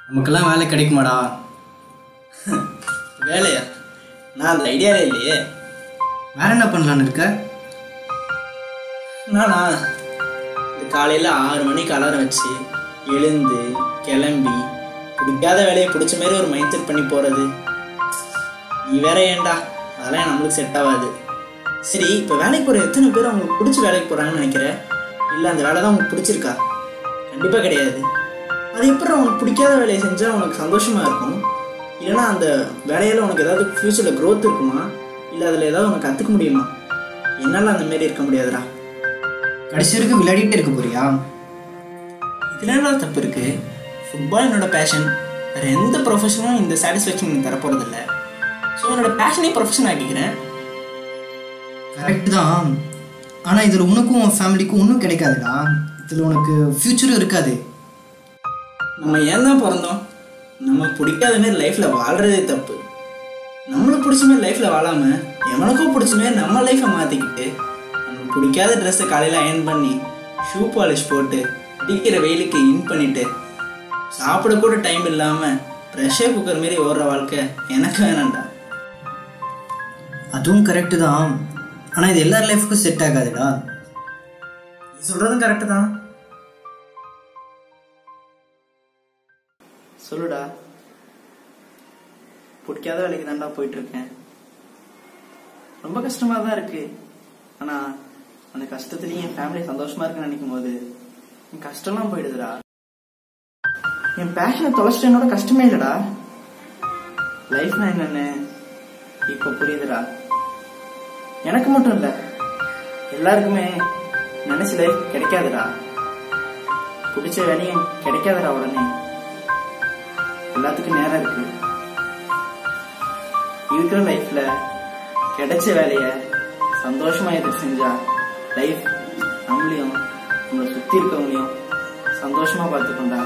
நமக்கெல்லாம் வேலை கிடைக்குமாடா வேலையா நான் அந்த ஐடியாவே இல்லையே வேற என்ன பண்ணலான்னு இருக்க நானா இந்த காலையில் ஆறு மணிக்கு அலாரம் வச்சு எழுந்து கிளம்பி பிடிக்காத வேலையை பிடிச்ச மாதிரி ஒரு மைண்ட் செட் பண்ணி போகிறது நீ வேற ஏன்டா அதெல்லாம் நம்மளுக்கு செட் ஆகாது சரி இப்போ வேலைக்கு போகிற எத்தனை பேர் அவங்களுக்கு பிடிச்ச வேலைக்கு போகிறாங்கன்னு நினைக்கிற இல்லை அந்த வேலை தான் உங்களுக்கு பிடிச்சிருக்கா கண்டிப்பாக கிடையாது அது எப்படி அவனுக்கு பிடிக்காத வேலையை செஞ்சால் உனக்கு சந்தோஷமாக இருக்கும் இல்லைன்னா அந்த வேலையால் உனக்கு ஏதாவது ஃப்யூச்சரில் growth இருக்குமா இல்லை அதில் ஏதாவது உனக்கு கற்றுக்க முடியுமா என்னால் அந்த மாரி இருக்க முடியாதுடா கடைசி வரைக்கும் விளையாடிட்டே இருக்க போறியா இதில் என்ன தப்பு இருக்கு ஃபுட்பால் என்னோட பேஷன் வேறு எந்த ப்ரொஃபஷனும் இந்த சாட்டிஸ்ஃபேக்ஷன் எனக்கு தரப்போகிறதில்ல ஸோ என்னோட பேஷனே ப்ரொஃபஷன் ஆக்கிக்கிறேன் கரெக்ட் தான் ஆனால் இதில் உனக்கும் உன் ஃபேமிலிக்கும் ஒன்றும் கிடைக்காதுடா இதில் உனக்கு ஃப்யூச்சரும் இருக்காது நம்ம ஏன் தான் பிறந்தோம் நமக்கு பிடிக்காத மாதிரி லைஃப்பில் வாழ்கிறதே தப்பு நம்மளுக்கு பிடிச்ச மாதிரி லைஃப்பில் வாழாமல் எவனுக்கும் பிடிச்ச மாதிரி நம்ம லைஃப்பை மாற்றிக்கிட்டு நமக்கு பிடிக்காத ட்ரெஸ்ஸை காலையில் அயன் பண்ணி ஷூ பாலிஷ் போட்டு அடிக்கிற வெயிலுக்கு இன் பண்ணிட்டு சாப்பிட கூட டைம் இல்லாமல் ப்ரெஷர் குக்கர் மாரி ஓடுற வாழ்க்கை எனக்கு வேணாம்டா அதுவும் கரெக்டு தான் ஆனால் இது எல்லார் லைஃபுக்கும் செட் ஆகாதுடா நீ சொல்கிறதும் கரெக்டு தான் சொல்லுடா பிடிக்காத வேலைக்கு தான்டா போயிட்டு இருக்கேன் ரொம்ப கஷ்டமா தான் இருக்கு ஆனா அந்த கஷ்டத்துலயும் என் ஃபேமிலி சந்தோஷமா இருக்குன்னு நினைக்கும் போது என் கஷ்டம்லாம் போயிடுதுடா என் பேஷனை தொலைச்சிட்டு என்னோட கஷ்டமே இல்லடா லைஃப்னா என்னன்னு இப்ப புரியுதுடா எனக்கு மட்டும் இல்ல எல்லாருக்குமே நினைச்ச லைஃப் கிடைக்காதுடா பிடிச்ச வேலையும் கிடைக்காதுடா உடனே எல்லாத்துக்கும் நேரம் இருக்கு இருக்கிற லைஃப்ல கிடைச்ச வேலைய சந்தோஷமா எதுக்கு செஞ்சா லைஃப் நம்மளையும் நம்மளை சுத்தி இருக்கவங்களையும் சந்தோஷமா பார்த்துக்கோண்டா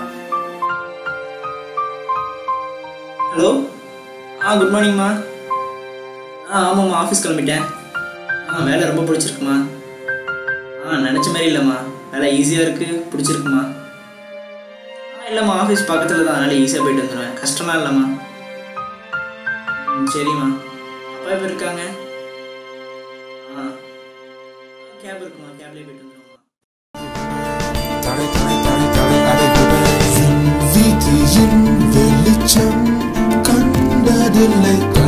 ஹலோ ஆ குட் மார்னிங்மா ஆ ஆமாம்மா ஆஃபீஸ் கிளம்பிட்டேன் ஆ வேலை ரொம்ப பிடிச்சிருக்குமா ஆ நினச்ச மாதிரி இல்லைம்மா வேலை ஈஸியாக இருக்குது பிடிச்சிருக்குமா ஆ இல்லைம்மா ஆஃபீஸ் பக்கத்தில் தான் அதனால் ஈஸியாக போயிட்டு வந்துடுவேன் கஷ்டமா இல்லைம்மா ம், சரிம்மா அப்பா எப்போ இருக்காங்க ஆ கேப் இருக்குமா கேப்லேயே போயிட்டு வந்துடுவோம்மா தடை தடை தடை தடை அடைவுடன் வீதியின் வெளிச்சம் கண்டதில்லை